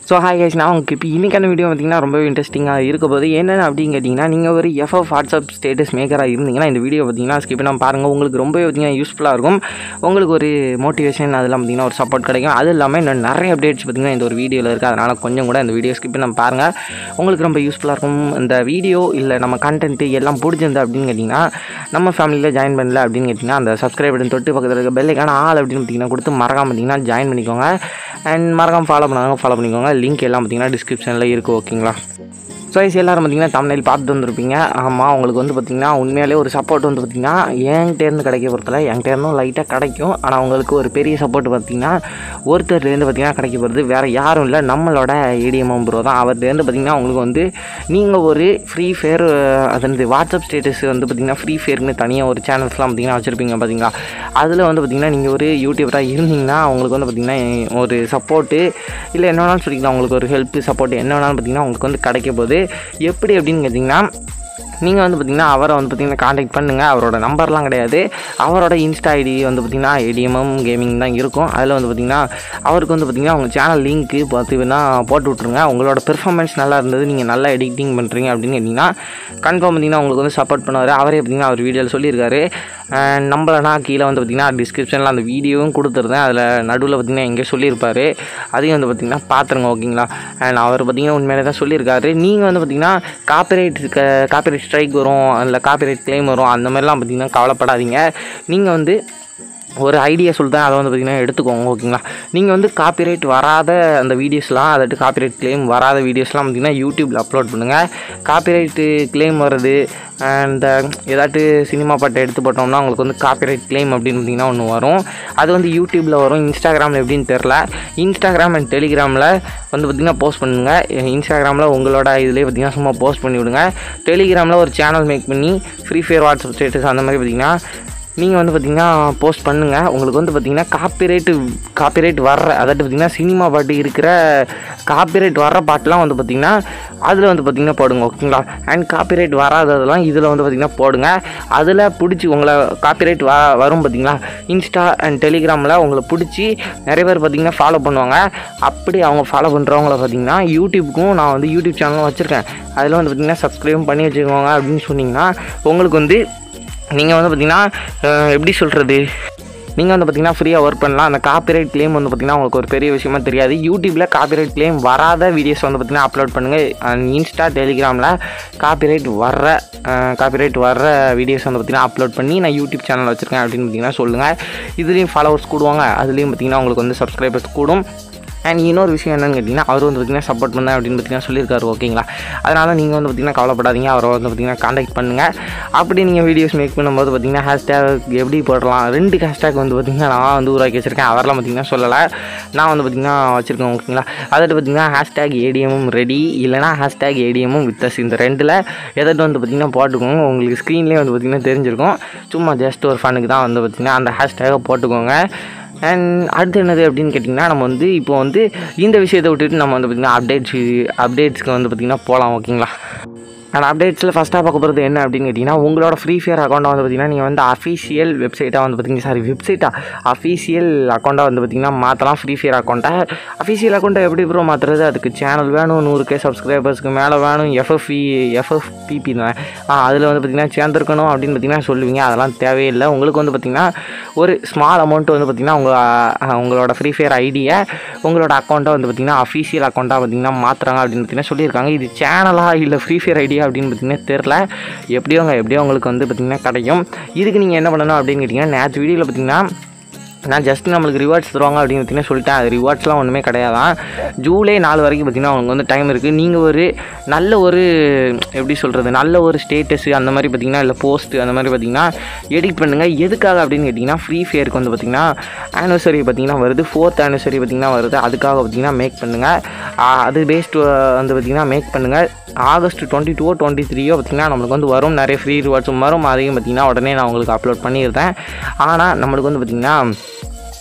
So hi guys நான் உங்களுக்கு இப்போ இன்றைக்கான வீடியோ பார்த்தீங்கன்னா ரொம்ப இன்ட்ரெஸ்டிங்காக இருக்க போது என்னென்ன அப்படின்னு கேட்டிங்கன்னா நீங்கள் ஒரு எஃப்எஃப் வாட்ஸ்அப் ஸ்டேட்டஸ் மேக்கராக இருந்தீங்கன்னா இந்த வீடியோ பார்த்தீங்கன்னா ஸ்கிப் பண்ணாமல் பாருங்கள் உங்களுக்கு ரொம்ப பார்த்தீங்கன்னா யூஸ்ஃபுல்லாக இருக்கும் உங்களுக்கு ஒரு மோட்டிவேஷன் அதெல்லாம் பார்த்தீங்கன்னா ஒரு சப்போர்ட் கிடைக்கும் அது இல்லாமல் இன்னும் நிறைய அப்டேட்ஸ் பார்த்தீங்கன்னா இந்த ஒரு வீடியோவில் இருக்குது அதனால் கொஞ்சம் கூட இந்த வீடியோ ஸ்கிப் பண்ணாமல் பாருங்கள் உங்களுக்கு ரொம்ப யூஸ்ஃபுல்லாக இருக்கும் இந்த வீடியோ இல்லை நம்ம கண்டென்ட்டு எல்லாம் பிடிச்சிருந்தா அப்படின்னு கேட்டிங்கன்னா நம்ம ஃபேமிலியில் ஜாயின் பண்ணல அப்படின்னு கேட்டிங்கன்னா அந்த சப்ஸ்கிரைப் பட்டன் தொட்டு பக்கத்தில் இருக்க பெல்லைக்கான ஆள் அப்படின்னு பார்த்தீங்கன்னா கொடுத்து மறக்காம பார்த்தீங்கன்னா ஜாயின் பண்ணிக்கோங்க அண்ட் மறக்காம ஃபாலோ பண்ணாங்க ஃபாலோ பண்ணிக்கோங்க லிங்க் எல்லாம் பார்த்தீங்கன்னா டிஸ்கிரிப்ஷனில் இருக்குது ஓகேங்களா ஸோ ஐஸ் எல்லாரும் பார்த்தீங்கன்னா தமிழில் பார்த்துட்டு வந்திருப்பீங்க ஆமாம் உங்களுக்கு வந்து பார்த்தீங்கன்னா உண்மையாலே ஒரு சப்போர்ட் வந்து பார்த்தீங்கன்னா என்கிட்டேருந்து கிடைக்க பொறுத்தல என்கிட்ட இருந்தும் லைட்டாக கிடைக்கும் ஆனால் உங்களுக்கு ஒரு பெரிய சப்போர்ட் பார்த்தீங்கன்னா ஒருத்தர்லேருந்து பார்த்தீங்கன்னா கிடைக்க போகிறது வேறு யாரும் இல்லை நம்மளோட ஏடிஎம் ப்ரோ தான் அவர்லேருந்து பார்த்தீங்கன்னா உங்களுக்கு வந்து நீங்கள் ஒரு ஃப்ரீ ஃபயர் அது வாட்ஸ்அப் ஸ்டேட்டஸ் வந்து பார்த்தீங்கன்னா ஃப்ரீ ஃபயர்னு தனியாக ஒரு சேனல்ஸ்லாம் பார்த்தீங்கன்னா வச்சுருப்பீங்க பார்த்தீங்களா அதில் வந்து பார்த்தீங்கன்னா நீங்கள் ஒரு யூடியூபராக இருந்தீங்கன்னா உங்களுக்கு வந்து பார்த்தீங்கன்னா ஒரு சப்போர்ட்டு இல்லை என்ன வேணாலும் சொல்லிக்கலாம் உங்களுக்கு ஒரு ஹெல்ப் சப்போர்ட் என்ன வேணாலும் பார்த்தீங்கன்னா உங்களுக்கு வந்து கிடைக்க போகுது எப்படி அப்படின்னு கேட்டிங்கன்னா நீங்கள் வந்து பார்த்திங்கன்னா அவரை வந்து பார்த்திங்கன்னா காண்டாக்ட் பண்ணுங்கள் அவரோட நம்பர்லாம் கிடையாது அவரோட இன்ஸ்டா ஐடி வந்து பார்த்திங்கன்னா ஏடிஎம்எம் கேமிங் தான் இருக்கும் அதில் வந்து பார்த்திங்கன்னா அவருக்கு வந்து பார்த்திங்கன்னா உங்கள் சேனல் லிங்க்கு பார்த்தீங்கன்னா போட்டு விட்ருங்க உங்களோட பெர்ஃபார்மன்ஸ் நல்லா இருந்தது நீங்கள் நல்லா எடிட்டிங் பண்ணுறீங்க அப்படின்னு கேட்டிங்கன்னா கன்ஃபார்ம் பார்த்திங்கன்னா உங்களுக்கு வந்து சப்போர்ட் பண்ணுவார் அவரே பார்த்திங்கன்னா அவர் வீடியோவில் சொல்லியிருக்காரு நம்மளனா கீழே வந்து பார்த்திங்கன்னா டிஸ்கிரிப்ஷனில் அந்த வீடியோவும் கொடுத்துருந்தேன் அதில் நடுவில் பார்த்திங்கன்னா எங்கேயோ சொல்லியிருப்பார் அதையும் வந்து பார்த்திங்கன்னா பார்த்துருங்க ஓகேங்களா அண்ட் அவர் பார்த்திங்கன்னா உண்மையிலே தான் சொல்லியிருக்காரு நீங்கள் வந்து பார்த்திங்கன்னா காப்பிரைட் காப்பிரைட் ஸ்ட்ரைக் வரும் இல்லை காப்பிரைட் கிளைம் வரும் அந்த மாதிரிலாம் பார்த்திங்கன்னா கவலைப்படாதீங்க நீங்கள் வந்து ஒரு ஐடியா சொல்லிட்டேன் அதை வந்து பார்த்திங்கன்னா எடுத்துக்கோங்க ஓகேங்களா நீங்கள் வந்து காப்பிரைட் வராத அந்த வீடியோஸ்லாம் அதாட்டு காப்பிரைட் கிளைம் வராத வீடியோஸ்லாம் பார்த்திங்கன்னா யூடியூப்பில் அப்லோட் பண்ணுங்கள் காப்பிரைட்டு கிளைம் வர்றது அந்த ஏதாட்டு சினிமா பாட்டை எடுத்து போட்டோம்னா உங்களுக்கு வந்து காப்பிரைட் கிளைம் அப்படின்னு பார்த்திங்கன்னா ஒன்று வரும் அது வந்து யூடியூப்பில் வரும் இன்ஸ்டாகிராமில் எப்படின்னு தெரில இன்ஸ்டாகிராம் அண்ட் டெலிகிராமில் வந்து பார்த்திங்கன்னா போஸ்ட் பண்ணுங்கள் இன்ஸ்டாகிராமில் உங்களோட இதிலே பார்த்திங்கன்னா சும்மா போஸ்ட் பண்ணி விடுங்க டெலிகிராமில் ஒரு சேனல் மேக் பண்ணி ஃப்ரீ ஃபயர் வாட்ஸ்அப் ஸ்டேட்டஸ் அந்த மாதிரி பார்த்திங்கன்னா நீங்கள் வந்து பார்த்திங்கன்னா போஸ்ட் பண்ணுங்கள் உங்களுக்கு வந்து பார்த்திங்கன்னா காப்பிரைட்டு காப்பிரைட் வர்ற அதாவது பார்த்திங்கன்னா சினிமா பாட்டு இருக்கிற காப்பிரைட் வர்ற பாட்டுலாம் வந்து பார்த்திங்கன்னா அதில் வந்து பார்த்திங்கன்னா போடுங்க ஓகேங்களா அண்ட் காப்பிரைட் வராததெல்லாம் இதில் வந்து பார்த்திங்கன்னா போடுங்க அதில் பிடிச்சி உங்களை காப்பிரைட் வ வரும் பார்த்திங்களா இன்ஸ்டா அண்ட் டெலிகிராமில் உங்களை பிடிச்சி நிறைய பேர் பார்த்திங்கன்னா ஃபாலோ பண்ணுவாங்க அப்படி அவங்க ஃபாலோ பண்ணுறவங்கள பார்த்திங்கன்னா யூடியூப்புக்கும் நான் வந்து யூடியூப் சேனலும் வச்சுருக்கேன் அதில் வந்து பார்த்திங்கன்னா சப்ஸ்கிரைப் பண்ணி வச்சுக்கோங்க அப்படின்னு சொன்னிங்கன்னா உங்களுக்கு வந்து நீங்கள் வந்து பார்த்திங்கன்னா எப்படி சொல்கிறது நீங்கள் வந்து பார்த்திங்கன்னா ஃப்ரீயாக ஒர்க் பண்ணலாம் அந்த காப்பிரைட் கிளைம் வந்து பார்த்திங்கன்னா உங்களுக்கு ஒரு பெரிய விஷயமா தெரியாது யூடியூப்பில் காப்பிரைட் கிளைம் வராத வீடியோஸ் வந்து பார்த்திங்கன்னா அப்லோட் பண்ணுங்கள் இன்ஸ்டா டெலிகிராமில் காப்பிரைட் வர்ற காப்பிரைட் வர்ற வீடியோஸ் வந்து பார்த்திங்கன்னா அப்லோட் பண்ணி நான் யூடியூப் சேனல் வச்சுருக்கேன் அப்படின்னு பார்த்திங்கன்னா சொல்லுங்கள் இதுலேயும் ஃபாலோவர்ஸ் கூடுவாங்க அதுலேயும் பார்த்திங்கன்னா உங்களுக்கு வந்து சப்ஸ்கிரைபர்ஸ் கூடும் அண்ட் இன்னொரு விஷயம் என்னென்னு கேட்டிங்கன்னா அவர் வந்து பார்த்திங்கன்னா சப்போர்ட் பண்ண அப்படின்னு பார்த்தீங்கன்னா சொல்லியிருக்காரு ஓகேங்களா அதனால் நீங்கள் வந்து பார்த்திங்கன்னா கவலைப்படாதீங்க அவரை வந்து பார்த்திங்கன்னா காண்டாக்ட் பண்ணுங்கள் அப்படி நீங்கள் வீடியோஸ் மேக் பண்ணும்போது பார்த்திங்கன்னா ஹேஷ்டேக் எப்படி போடலாம் ரெண்டு ஹேஷ்டேக் வந்து பார்த்திங்கன்னா நான் வந்து உருவாக்கி வச்சுருக்கேன் அவரெல்லாம் பார்த்திங்கன்னா சொல்லலை நான் வந்து பார்த்திங்கன்னா வச்சுருக்கேன் ஓகேங்களா அதாவது பார்த்திங்கன்னா ஹேஷ்டேக் ஏடிஎம்மும் ரெடி இல்லைனா ஹேஷ்டேக் ஏடிஎம்மும் வித்தஸ் இந்த ரெண்டில் எதாவது வந்து பார்த்திங்கன்னா போட்டுக்கோங்க உங்களுக்கு ஸ்க்ரீன்லேயே வந்து பார்த்திங்கன்னா தெரிஞ்சிருக்கும் சும்மா ஜஸ்ட் ஒரு ஃபனுக்கு தான் வந்து பார்த்திங்கன்னா அந்த ஹேஷ்டேகை போட்டுக்கோங்க அண்ட் அடுத்து என்னது அப்படின்னு கேட்டிங்கன்னா நம்ம வந்து இப்போ வந்து இந்த விஷயத்தை விட்டுட்டு நம்ம வந்து பார்த்திங்கன்னா அப்டேட்ஸ் அப்டேட்ஸ்க்கு வந்து பார்த்திங்கன்னா போகலாம் ஓகேங்களா அண்ட் அப்டேட்ஸில் ஃபஸ்ட்டாக பார்க்க போகிறது என்ன அப்படின்னு கேட்டிங்கன்னா உங்களோட ஃப்ரீ ஃபயர் அக்கௌண்ட்டை வந்து பார்த்திங்கன்னா நீங்கள் வந்து அஃபீஷியல் வெப்சைட்டாக வந்து பார்த்திங்கன்னா சாரி வெப்சைட்டாக அஃபீஷியல் அக்கௌண்ட்டாக வந்து பார்த்திங்கன்னா மாற்றலாம் ஃப்ரீ ஃபயர் அக்கௌண்ட்டை அஃபீஷியல் அக்கௌண்ட்டை எப்படி ப்ரோ மாற்றுறது அதுக்கு சேனல் வேணும் நூறு கே சப்ஸ்கிரைபர்ஸ்க்கு மேலே வேணும் எஃப்எஃப்பி எஃப்எஃப்பிபி தான் அதில் வந்து பார்த்திங்கன்னா சேர்ந்துருக்கணும் அப்படின்னு பார்த்திங்கன்னா சொல்லுவீங்க அதெல்லாம் தேவையில்லை உங்களுக்கு வந்து பார்த்திங்கன்னா ஒரு ஸ்மால் அமௌண்ட் வந்து பார்த்திங்கன்னா உங்கள் உங்களோட ஃப்ரீ ஃபயர் ஐடியை உங்களோட அக்கௌண்ட்டை வந்து பார்த்திங்கன்னா அஃபீஷியல் அக்கௌண்ட்டாக பார்த்திங்கன்னா மாற்றுறாங்க அப்படின்னு பார்த்திங்கன்னா சொல்லியிருக்காங்க இது சேனலாக இல்லை ஃப்ரீ ஃபயர் ஐடியா அப்படின்னு பார்த்தீங்கன்னா தெரில எப்படியோங்க எப்படியோ உங்களுக்கு வந்து பார்த்திங்கன்னா கிடைக்கும் இதுக்கு நீங்கள் என்ன பண்ணணும் அப்படின்னு கேட்டிங்கன்னா நேற்று வீடியோவில் பார்த்திங்கன்னா நான் ஜஸ்ட் நம்மளுக்கு ரிவார்ட்ஸ் தருவாங்க அப்படின்னு பார்த்தீங்கன்னா சொல்லிட்டேன் அது ரிவார்ட்ஸ்லாம் ஒன்றுமே கிடையாதான் ஜூலை நாலு வரைக்கும் பார்த்தீங்கன்னா அவங்களுக்கு வந்து டைம் இருக்குது நீங்கள் ஒரு நல்ல ஒரு எப்படி சொல்கிறது நல்ல ஒரு ஸ்டேட்டஸு அந்த மாதிரி பார்த்தீங்கன்னா இல்லை போஸ்ட்டு அந்த மாதிரி பார்த்தீங்கன்னா எடிட் பண்ணுங்கள் எதுக்காக அப்படின்னு கேட்டிங்கன்னா ஃப்ரீ ஃபயருக்கு வந்து பார்த்திங்கன்னா ஆனிவர்சரி பார்த்திங்கன்னா வருது ஃபோர்த் ஆனிவர்சரி பார்த்திங்கன்னா வருது அதுக்காக பார்த்திங்கன்னா மேக் பண்ணுங்கள் அது பேஸ்ட் வந்து பார்த்திங்கன்னா மேக் பண்ணுங்கள் ஆகஸ்ட் டுவெண்ட்டி டூ டுவெண்ட்டி த்ரீயோ பார்த்திங்கன்னா நம்மளுக்கு வந்து வரும் நிறைய ஃப்ரீ ரிவார்ட்ஸும் வரும் அதையும் பார்த்திங்கன்னா உடனே நான் உங்களுக்கு அப்லோட் பண்ணியிருந்தேன் ஆனால் நம்மளுக்கு வந்து பார்த்திங்கன்னா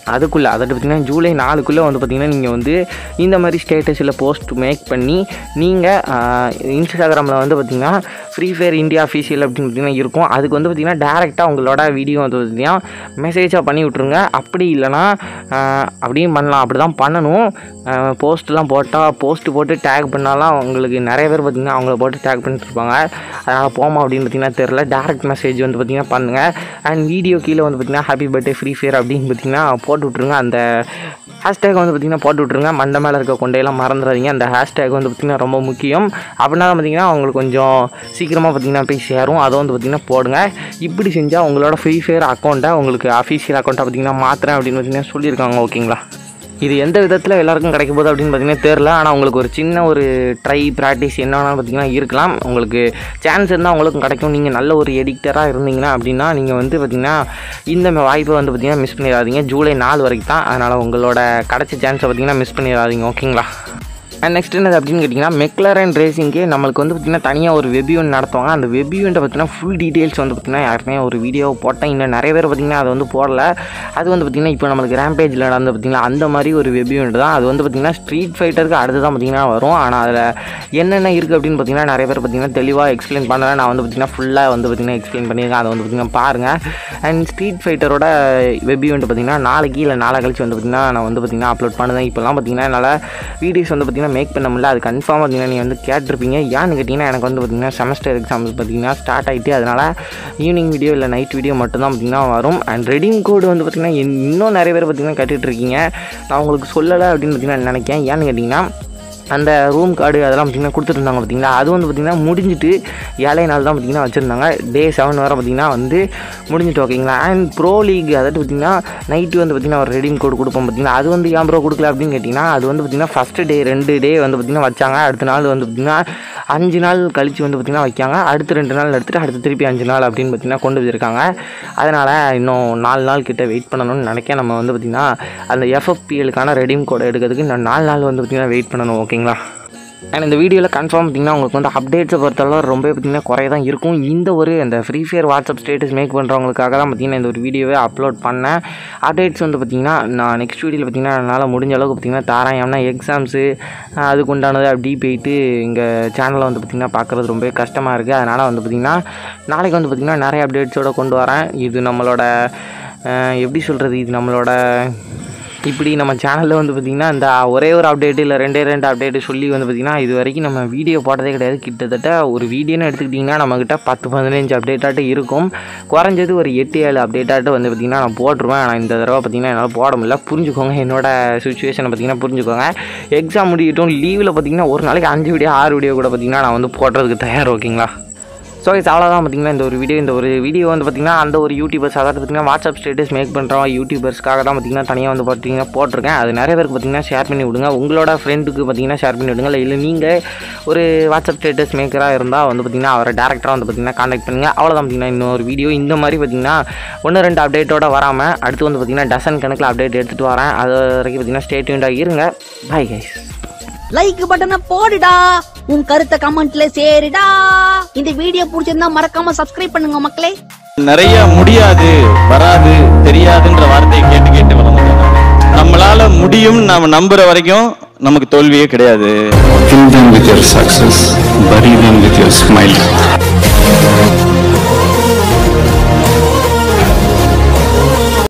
அதுக்குள்ளே அதாவது பார்த்திங்கன்னா ஜூலை நாலுக்குள்ளே வந்து பார்த்திங்கன்னா நீங்கள் வந்து இந்த மாதிரி ஸ்டேட்டஸில் போஸ்ட் மேக் பண்ணி நீங்கள் இன்ஸ்டாகிராமில் வந்து பார்த்திங்கன்னா ஃப்ரீ ஃபயர் இந்தியா அஃபீஷியல் அப்படின்னு பார்த்திங்கன்னா இருக்கும் அதுக்கு வந்து பார்த்திங்கன்னா டேரெக்டாக உங்களோட வீடியோ வந்து பார்த்திங்கன்னா மெசேஜாக பண்ணி விட்ருங்க அப்படி இல்லைனா ஆஹ், அப்படியும் பண்ணலாம் அப்படி தான் பண்ணணும் போஸ்ட்லாம் போட்டால் போஸ்ட் போட்டு டேக் பண்ணாலாம் உங்களுக்கு நிறைய பேர் பார்த்திங்கன்னா அவங்கள போட்டு டேக் பண்ணிட்டு இருப்பாங்க அதனால் போமா அப்படின்னு பார்த்திங்கன்னா தெரில டேரக்ட் மெசேஜ் வந்து பார்த்திங்கன்னா பண்ணுங்கள் அண்ட் வீடியோ கீழே வந்து பார்த்திங்கன்னா ஹாப்பி பர்த்டே ஃப்ரீ ஃபயர் அப்படின்னு பார்த்திங்கன்னா போட்டு விட்ருங்க அந்த ஹேஷ்டேக் வந்து பார்த்திங்கன்னா போட்டு விட்ருங்க மண்டை மேலே இருக்க கொண்டையெல்லாம் மறந்துடாதீங்க அந்த ஹேஷ்டேக் வந்து பார்த்திங்கன்னா ரொம்ப முக்கியம் அப்படின்னா பார்த்திங்கன்னா உங்களுக்கு கொஞ்சம் சீக்கிரமாக பார்த்திங்கன்னா போய் சேரும் அதை வந்து பார்த்திங்கன்னா போடுங்க இப்படி செஞ்சால் உங்களோட ஃப்ரீ ஃபயர் அக்கௌண்ட்டை உங்களுக்கு அஃபீஷியல் அக்கௌண்ட்டை பார்த்திங்கன்னா மாற்றுறேன் அப்படின்னு பார்த்திங்கன்னா சொல்லியிருக்காங்க ஓகேங்களா இது எந்த விதத்தில் எல்லாருக்கும் கிடைக்க போகுது அப்படின்னு பார்த்தீங்கன்னா தெரில ஆனால் உங்களுக்கு ஒரு சின்ன ஒரு ட்ரை ப்ராக்டிஸ் என்ன வேணாலும் பார்த்தீங்கன்னா இருக்கலாம் உங்களுக்கு சான்ஸ் இருந்தால் உங்களுக்கும் கிடைக்கும் நீங்கள் நல்ல ஒரு எடிக்டராக இருந்தீங்கன்னா அப்படின்னா நீங்கள் வந்து பார்த்தீங்கன்னா இந்த ம- வாய்ப்பை வந்து பார்த்தீங்கன்னா மிஸ் பண்ணிடாதீங்க ஜூலை நாலு வரைக்கும் தான் அதனால் உங்களோட கிடைச்ச சான்ஸை பார்த்தீங்கன்னா மிஸ் பண்ணிடாதீங்க ஓகேங்களா அண்ட் நெக்ஸ்ட் என்னது அப்படின்னு கேட்டிங்கன்னா மெக்லரன் ரேசிங்க்கு நம்மளுக்கு வந்து பார்த்திங்கன்னா தனியாக ஒரு வெப் ஈவெண்ட் நடத்துவாங்க அந்த வெப் ஈவெண்ட்டை பார்த்தீங்கன்னா ஃபுல் டீட்டெயில்ஸ் வந்து பார்த்திங்கன்னா யாருமே ஒரு வீடியோ போட்டேன் இன்னும் நிறைய பேர் பார்த்திங்கன்னா அதை வந்து போடல அது வந்து பார்த்திங்கன்னா இப்போ நம்மளுக்கு ரேம்பேஜில் நடந்து பார்த்திங்கன்னா அந்த மாதிரி ஒரு வெப் ஈவெண்ட் தான் அது வந்து பார்த்திங்கன்னா ஸ்ட்ரீட் ஃபைட்டருக்கு அடுத்து தான் பார்த்திங்கன்னா வரும் ஆனால் அதில் என்னென்ன இருக்குது அப்படின்னு பார்த்திங்கன்னா நிறைய பேர் பார்த்திங்கன்னா தெளிவாக எக்ஸ்பிளைன் பண்ணல நான் வந்து பார்த்திங்கன்னா ஃபுல்லாக வந்து பார்த்திங்கன்னா எக்ஸ்பிளைன் பண்ணியிருக்கேன் அதை வந்து பார்த்திங்கன்னா பாருங்கள் அண்ட் ஸ்ட்ரீட் ஃபைட்டரோட வெப் ஈவெண்ட் பார்த்திங்கன்னா நாளைக்கு இல்லை நாளை கழிச்சு வந்து பார்த்திங்கன்னா நான் வந்து பார்த்திங்கன்னா அப்லோட் பண்ணுவேன் இப்போலாம் பார்த்திங்கன்னா என்னால் வீடியோஸ் வந்து பார்த்திங்கன்னா மேக் பண்ண முடியல அது கன்ஃபார்ம் பார்த்திங்கன்னா நீங்கள் வந்து கேட்டிருப்பீங்க ஏன்னு கேட்டிங்கன்னா எனக்கு வந்து பார்த்திங்கன்னா செமஸ்டர் எக்ஸாம்ஸ் பார்த்திங்கன்னா ஸ்டார்ட் ஆகிட்டு அதனால் ஈவினிங் வீடியோ இல்லை நைட் வீடியோ மட்டும்தான் பார்த்திங்கன்னா வரும் அண்ட் ரெடிங் கோடு வந்து பார்த்திங்கன்னா இன்னும் நிறைய பேர் பார்த்திங்கன்னா கேட்டுட்டு இருக்கீங்க நான் உங்களுக்கு சொல்லலை அப்படின்னு பார்த்திங்கன்னா நினைக்கிறேன் ஏன்னு கேட்டிங்கன்னா அந்த ரூம் கார்டு அதெல்லாம் பார்த்திங்கன்னா கொடுத்துருந்தாங்க பார்த்தீங்களா அது வந்து பார்த்திங்கன்னா முடிஞ்சிட்டு ஏழை நாள் தான் பார்த்திங்கன்னா வச்சுருந்தாங்க டே செவன் வரை பார்த்திங்கன்னா வந்து முடிஞ்சிட்டு ஓகேங்களா அண்ட் ப்ரோ லீக் அதாவது பார்த்திங்கன்னா நைட்டு வந்து பார்த்திங்கன்னா ஒரு ரெடீம் கோடு கொடுப்போம் பார்த்திங்கன்னா அது வந்து ஏன் ப்ரோ கொடுக்கல அப்படின்னு கேட்டிங்கன்னா அது வந்து பார்த்திங்கன்னா ஃபஸ்ட்டு டே ரெண்டு டே வந்து பார்த்திங்கன்னா வச்சாங்க அடுத்த நாள் வந்து பார்த்திங்கன்னா அஞ்சு நாள் கழித்து வந்து பார்த்திங்கன்னா வைக்காங்க அடுத்து ரெண்டு நாள் எடுத்துகிட்டு அடுத்து திருப்பி அஞ்சு நாள் அப்படின்னு பார்த்திங்கன்னா கொண்டு வந்திருக்காங்க அதனால் இன்னும் நாலு நாள் கிட்ட வெயிட் பண்ணணும்னு நினைக்க நம்ம வந்து பார்த்திங்கன்னா அந்த எஃப்எஃபிஎலுக்கான ரெடீம் கோடை எடுக்கிறதுக்கு இன்னும் நாலு நாள் வந்து பார்த்திங்கன்னா வெயிட் பண்ணணும் ஓகேங்களா அண்ட் இந்த வீடியோவில் கன்ஃபார்ம் பார்த்திங்கன்னா உங்களுக்கு வந்து அப்டேட்ஸை பொறுத்தளவு ரொம்ப பார்த்திங்கன்னா குறைய தான் இருக்கும் இந்த ஒரு இந்த free fire WhatsApp status make பண்ணுறவங்களுக்காக தான் பார்த்திங்கன்னா இந்த ஒரு வீடியோவே அப்லோட் பண்ணேன் அப்டேட்ஸ் வந்து பார்த்திங்கன்னா நான் நெக்ஸ்ட் வீடியோவில் பார்த்திங்கன்னா என்னால் முடிஞ்ச அளவுக்கு பார்த்திங்கன்னா தரேன் ஏன்னா எக்ஸாம்ஸு அதுக்கு உண்டானது அப்படி போயிட்டு இங்கே சேனலை வந்து பார்த்திங்கன்னா பார்க்குறது ரொம்பவே கஷ்டமாக இருக்குது அதனால் வந்து பார்த்திங்கன்னா நாளைக்கு வந்து பார்த்திங்கன்னா நிறைய அப்டேட்ஸோடு கொண்டு வரேன் இது நம்மளோட அஹ், எப்படி சொல்கிறது இது நம்மளோட இப்படி நம்ம சேனலில் வந்து பார்த்திங்கன்னா இந்த ஒரே ஒரு அப்டேட் இல்லை ரெண்டே ரெண்டு அப்டேட்டு சொல்லி வந்து பார்த்திங்கன்னா இது வரைக்கும் நம்ம வீடியோ போட்டதே கிடையாது கிட்டத்தட்ட ஒரு வீடியோன்னு எடுத்துக்கிட்டிங்கன்னா நம்மக்கிட்ட பத்து பதினஞ்சு அப்டேட்டாட்டு இருக்கும் குறைஞ்சது ஒரு எட்டு ஏழு அப்டேட்டாட்டு வந்து பார்த்திங்கன்னா நான் போட்டுருவேன் ஆனால் இந்த தடவை பார்த்திங்கன்னா என்னால் போட முடியல புரிஞ்சுக்கோங்க என்னோட சுச்சுவேஷனை பார்த்திங்கன்னா புரிஞ்சுக்கோங்க எக்ஸாம் முடியட்டும் லீவில் பார்த்திங்கன்னா ஒரு நாளைக்கு அஞ்சு வீடியோ ஆறு வீடியோ கூட பார்த்திங்கன்னா நான் வந்து போடுறதுக்கு தயார் ஓகேங்களா ஸோ இது அவ்வளோதான் பார்த்தீங்கன்னா இந்த ஒரு வீடியோ இந்த ஒரு வீடியோ வந்து பார்த்திங்கன்னா அந்த ஒரு யூடியூபர்ஸ் அதாவது பார்த்திங்கன்னா வாட்ஸ்அப் ஸ்டேட்டஸ் மேக் பண்ணுறோம் யூடியூபர்ஸ்க்காக தான் பார்த்திங்கன்னா தனியாக வந்து பார்த்தீங்கன்னா போட்டிருக்கேன் அது நிறைய பேருக்கு பார்த்திங்கன்னா ஷேர் பண்ணி விடுங்க உங்களோட ஃப்ரெண்டுக்கு பார்த்திங்கன்னா ஷேர் பண்ணி விடுங்க இல்லை இல்லை நீங்கள் ஒரு வாட்ஸ்அப் ஸ்டேட்டஸ் மேக்கராக இருந்தால் வந்து பார்த்திங்கன்னா அவரை டேரக்டராக வந்து பார்த்திங்கன்னா காண்டாக்ட் பண்ணுங்கள் அவ்வளோதான் பார்த்திங்கன்னா இன்னொரு வீடியோ இந்த மாதிரி பார்த்திங்கன்னா ஒன்று ரெண்டு அப்டேட்டோட வராமல் அடுத்து வந்து பார்த்திங்கன்னா டசன் கணக்கில் அப்டேட் எடுத்துகிட்டு வரேன் அது வரைக்கும் பார்த்திங்கன்னா ஸ்டேட்யூண்டாக இருங்க பாய் கைஸ் லைக் பட்டனை போடுடா உன் கருத்தை கமெண்ட்ல சேருடா இந்த வீடியோ பிடிச்சிருந்தா மறக்காம சப்ஸ்கிரைப் பண்ணுங்க மக்களே நிறைய முடியாது வராது தெரியாதுன்ற வார்த்தையை கேட்டு கேட்டு வளர்ந்துட்டேன் நானு. நம்மளால முடியும் நாம நம்புற வரைக்கும் நமக்கு தோல்வியே கிடையாது Fill them with your success, bury them with your smile.